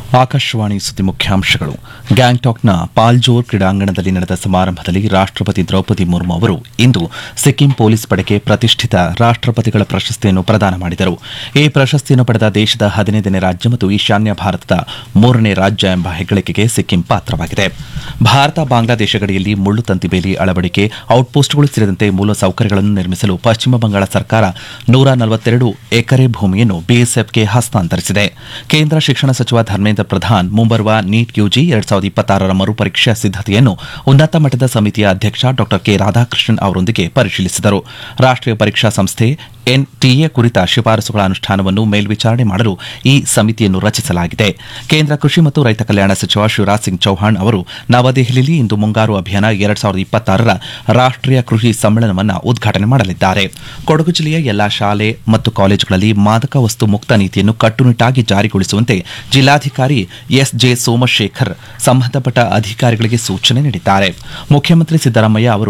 ಆಕಾಶವಾಣಿ ಸುದ್ದಿ ಮುಖ್ಯಾಂಶಗಳು ಗ್ಯಾಂಗ್ಟಾಕ್ನ ಪಾಲ್ಜೋರ್ ಕ್ರೀಡಾಂಗಣದಲ್ಲಿ ನಡೆದ ಸಮಾರಂಭದಲ್ಲಿ ರಾಷ್ಟ್ರಪತಿ ದ್ರೌಪದಿ ಮುರ್ಮು ಅವರು ಇಂದು ಸಿಕ್ಕಿಂ ಪೊಲೀಸ್ ಪಡೆಗೆ ಪ್ರತಿಷ್ಠಿತ ರಾಷ್ಟ್ರಪತಿಗಳ ಪ್ರಶಸ್ತಿಯನ್ನು ಪ್ರದಾನ ಮಾಡಿದರು ಈ ಪ್ರಶಸ್ತಿಯನ್ನು ಪಡೆದ ದೇಶದ ಹದಿನೈದನೇ ರಾಜ್ಯ ಮತ್ತು ಈಶಾನ್ಯ ಭಾರತದ ಮೂರನೇ ರಾಜ್ಯ ಎಂಬ ಹೆಗ್ಗಳಿಕೆಗೆ ಸಿಕ್ಕಿಂ ಪಾತ್ರವಾಗಿದೆ ಭಾರತ ಬಾಂಗ್ಲಾದೇಶ ಗಡಿಯಲ್ಲಿ ಮುಳ್ಳು ತಂತಿ ಬೇಲಿ ಅಳವಡಿಕೆ ಔಟ್ಪೋಸ್ಟ್ಗಳು ಸೇರಿದಂತೆ ಮೂಲ ಸೌಕರ್ಯಗಳನ್ನು ನಿರ್ಮಿಸಲು ಪಶ್ಚಿಮ ಬಂಗಾಳ ಸರ್ಕಾರ ನೂರ ನಲವತ್ತೆರಡು ಎಕರೆ ಭೂಮಿಯನ್ನು ಬಿಎಸ್ಎಫ್ಗೆ ಹಸ್ತಾಂತರಿಸಿದೆ ಕೇಂದ್ರ ಶಿಕ್ಷಣ ಸಚಿವ ಧರ್ಮೇಂದ್ರ ಪ್ರಧಾನ್ ಮುಂಬರುವ ನೀಟ್ ಯುಜಿ ಎರಡ್ ಸಾವಿರದ ಇಪ್ಪತ್ತಾರರ ಮರುಪರೀಕ್ಷಾ ಸಿದ್ದತೆಯನ್ನು ಉನ್ನತ ಮಟ್ಟದ ಸಮಿತಿಯ ಅಧ್ಯಕ್ಷ ಡಾ ಕೆ ರಾಧಾಕೃಷ್ಣನ್ ಅವರೊಂದಿಗೆ ಪರಿಶೀಲಿಸಿದರು ರಾಷ್ಟೀಯ ಪರೀಕ್ಷಾ ಸಂಸ್ಥೆ ಎನ್ಟಿಎ ಕುರಿತ ಶಿಫಾರಸುಗಳ ಅನುಷ್ಠಾನವನ್ನು ಮೇಲ್ವಿಚಾರಣೆ ಮಾಡಲು ಈ ಸಮಿತಿಯನ್ನು ರಚಿಸಲಾಗಿದೆ ಕೇಂದ್ರ ಕೃಷಿ ಮತ್ತು ರೈತ ಕಲ್ಯಾಣ ಸಚಿವ ಶಿವರಾಜ್ ಸಿಂಗ್ ಚೌಹಾಣ್ ಅವರು ನವದೆಹಲಿಯಲ್ಲಿ ಇಂದು ಮುಂಗಾರು ಅಭಿಯಾನ ಎರಡ್ ಸಾವಿರದ ಇಪ್ಪತ್ತಾರರ ರಾಷ್ಟೀಯ ಕೃಷಿ ಸಮ್ಮೇಳನವನ್ನು ಉದ್ಘಾಟನೆ ಮಾಡಲಿದ್ದಾರೆ ಕೊಡಗು ಜಿಲ್ಲೆಯ ಎಲ್ಲಾ ಶಾಲೆ ಮತ್ತು ಕಾಲೇಜುಗಳಲ್ಲಿ ಮಾದಕ ವಸ್ತು ಮುಕ್ತ ನೀತಿಯನ್ನು ಕಟ್ಟುನಿಟ್ಟಾಗಿ ಜಾರಿಗೊಳಿಸುವಂತೆ ಜಿಲ್ಲಾಧಿಕಾರಿ ಎಸ್ ಜೆ ಸೋಮಶೇಖರ್ ಸಂಬಂಧಪಟ್ಟ ಅಧಿಕಾರಿಗಳಿಗೆ ಸೂಚನೆ ನೀಡಿದ್ದಾರೆ ಮುಖ್ಯಮಂತ್ರಿ ಸಿದ್ದರಾಮಯ್ಯ ಅವರು